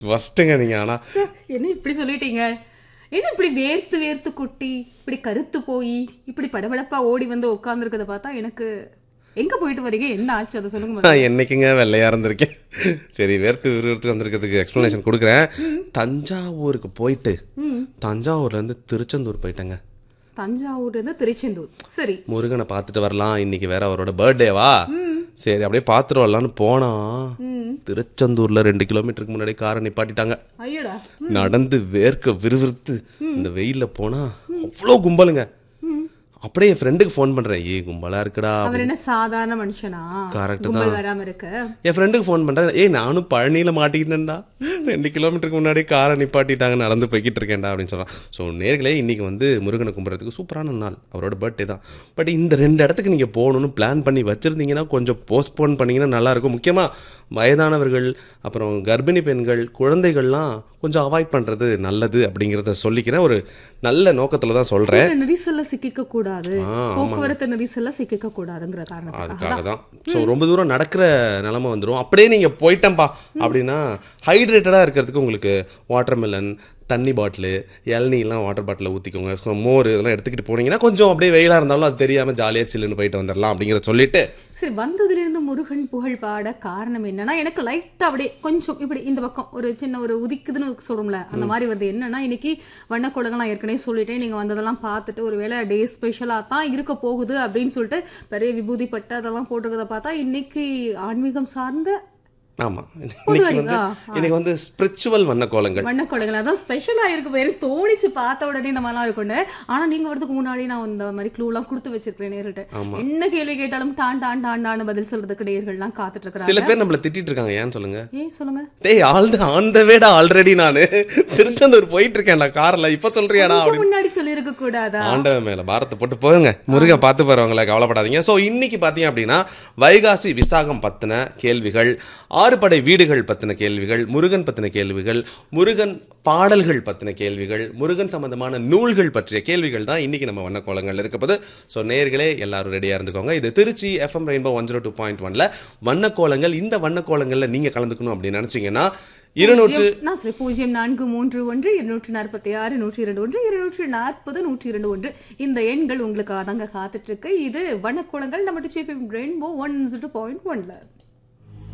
ஃபஸ்ட்டுங்க நீங்க ஆனா ச்சே, என்ன இப்படி சொல்லிட்டீங்க என்ன இப்படி வேர்த்து வேர்த்து கொட்டி இப்படி கருத்து போய் இப்படி படபடப்பா ஓடி வந்து உட்காந்துருக்கத பார்த்தா எனக்கு எங்க போயிட்டு வரீங்க என்ன ஆச்சு அதை சொல்லுங்க முதல்ல. நான் என்னைக்குங்க வெள்ளையா இருந்திருக்கேன் சரி வேர்த்து விறுவிறுத்து வந்திருக்கிறதுக்கு எக்ஸ்ப்ளனேஷன் கொடுக்குறேன் தஞ்சாவூருக்கு போயிட்டு தஞ்சாவூர்ல இருந்து திருச்செந்தூர் போயிட்டேங்க தஞ்சாவூர்ல இருந்து திருச்செந்தூர் சரி முருகனை பார்த்துட்டு வரலாம் இன்னைக்கு வேற அவரோட பர்த்டேவா சரி அப்படியே பார்த்துட்டு வரலாம்னு போனா திருச்செந்தூர்ல ரெண்டு கிலோமீட்டருக்கு முன்னாடி காரை நிப்பாட்டிட்டாங்க ஐயோடா நடந்து வேர்க்க விறுவிறுத்து இந்த வெயில்ல போனா அவ்வளோ கும்பலுங்க அப்படியே என் ஃப்ரெண்டுக்கு ஃபோன் பண்றேன் ஏ கும்பலா இருக்குடா அவர் என்ன சாதாரண மனுஷனா Correct கும்பல் வராம இருக்க என் ஃப்ரெண்டுக்கு ஃபோன் பண்றேன் ஏய் நானும் பழனியில மாட்டிக்கிட்டேன்டா ரெண்டு கிலோமீட்டருக்கு முன்னாடி காரை நிப்பாட்டிட்டாங்க நடந்து போய்கிட்டு இருக்கேன்டா அப்படின்னு சொல்றான் ஸோ நேர்களே இன்னைக்கு வந்து முருகனை கும்பிட்றதுக்கு சூப்பரான நாள் அவரோட பர்த்டே தான் பட் இந்த ரெண்டு இடத்துக்கு நீங்க போகணும்னு பிளான் பண்ணி வச்சிருந்தீங்கன்னா கொஞ்சம் போஸ்ட்போன் பண்ணீங்கன்னா நல்லா இருக்கும் முக்கியமா வயதானவர்கள் அப்புறம் கர்ப்பிணி பெண்கள் குழந்தைகள்லாம் கொஞ்சம் அவாய்ட் பண்றது நல்லது அப்படிங்கிறத சொல்லிக்கிறேன் ஒரு நல்ல நோக்கத்துல தான் சொல்றேன் கூட்ட நெரிசல்ல சிக்கிக்க கூடாது போக்குவரத்து நெரிசல்ல சிக்கிக்க கூடாதுங்கிற காரணத்துக்காக அதுக்காக தான் ஸோ ரொம்ப தூரம் நடக்கிற நிலமை வந்துடும் அப்படியே நீங்கள் போயிட்டேன்ப்பா அப்படின்னா ஹைட்ரேட்டடாக இருக்கிறதுக்கு உங்களுக்கு வாட்டர்மெலன் தண்ணி பாட்டிலு இளநீலாம் வாட்டர் பாட்டிலில் ஊற்றிக்கோங்க ஸோ மோர் இதெல்லாம் எடுத்துக்கிட்டு போனீங்கன்னா கொஞ்சம் அப்படியே வெயிலாக இருந்தாலும் அது தெரியாமல் ஜாலியாக சில்லுன்னு போயிட்டு வந்துடலாம் அப்படிங்கிறத சொல்லிட்டு சரி வந்ததிலிருந்து முருகன் புகழ் பாட காரணம் என்னன்னா எனக்கு லைட்டா அப்படியே கொஞ்சம் இப்படி இந்த பக்கம் ஒரு சின்ன ஒரு உதிக்குதுன்னு சொல்றோம்ல அந்த மாதிரி வருது என்னன்னா இன்னைக்கு வண்ணக்கோலங்கள்லாம் ஏற்கனவே சொல்லிட்டேன் நீங்க வந்ததெல்லாம் பார்த்துட்டு ஒருவேளை டே ஸ்பெஷலா தான் இருக்க போகுது அப்படின்னு சொல்லிட்டு பெரிய விபூதி பட்டு அதெல்லாம் போட்டுக்கிறத பார்த்தா இன்னைக்கு ஆன்மீகம் சார்ந்த ஆமாம் இன்னைக்கு வந்து இன்னைக்கு வந்து ஸ்பிரிச்சுவல் வண்ணக்கோலங்கள் வண்ணக்கோலங்கள் அதான் ஸ்பெஷலா இருக்கு எனக்கு தோணிச்சு பார்த்த உடனே இந்த மாதிரிலாம் இருக்கும்னு ஆனா நீங்க வரதுக்கு முன்னாடி நான் இந்த மாதிரி க்ளூலாம் கொடுத்து வச்சிருக்கேன் நேர்கிட்ட என்ன கேள்வி கேட்டாலும் டான் டான் டான் டான்னு பதில் சொல்றதுக்கு நேர்கள்லாம் காத்துட்டு இருக்கிறாங்க சில பேர் நம்மளை திட்டிட்டு இருக்காங்க ஏன்னு சொல்லுங்க ஏ சொல்லுங்க டேய் ஆல் ஆன் த வேடா ஆல்ரெடி நான் திருச்செந்தூர் போயிட்டு இருக்கேன்டா காரில் இப்போ சொல்றியாடா கொஞ்சம் முன்னாடி சொல்லியிருக்க கூடாதா ஆண்டவன் மேல பாரத்தை போட்டு போங்க முருகன் பார்த்து போறவங்கள கவலைப்படாதீங்க ஸோ இன்னைக்கு பார்த்தீங்க அப்படின்னா வைகாசி விசாகம் பத்தின கேள்விகள் ஆறுபடை வீடுகள் பத்தின கேள்விகள் முருகன் பத்தின கேள்விகள் முருகன் பாடல்கள் பத்தின கேள்விகள் முருகன் சம்பந்தமான நூல்கள் பற்றிய கேள்விகள் தான் இன்னைக்கு நம்ம வண்ணக்கோலங்கள் இருக்க போது ஸோ நேர்களே எல்லாரும் ரெடியாக இருந்துக்கோங்க இது Trichy FM rainbow one zero two point ஒன்ல வண்ணக்கோலங்கள் இந்த வண்ணக்கோலங்களில் நீங்க கலந்துக்கணும் அப்படின்னு நினைச்சீங்கன்னா இருநூற்று பூஜ்ஜியம், நான் சொல்லி பூஜ்ஜியம் நான்கு மூன்று ஒன்று இருநூற்று நாற்பத்தி ஆறு நூற்றி இரண்டு ஒன்று இருநூற்று நாற்பது நூற்றி இரண்டு ஒன்று இந்த எண்கள் உங்களுக்கு அதாங்க காத்துட்டு இருக்கு இது வனக்குளங்கள் நம்ம ரெயின்போ ஒன் பாயிண்ட் ஒன்ல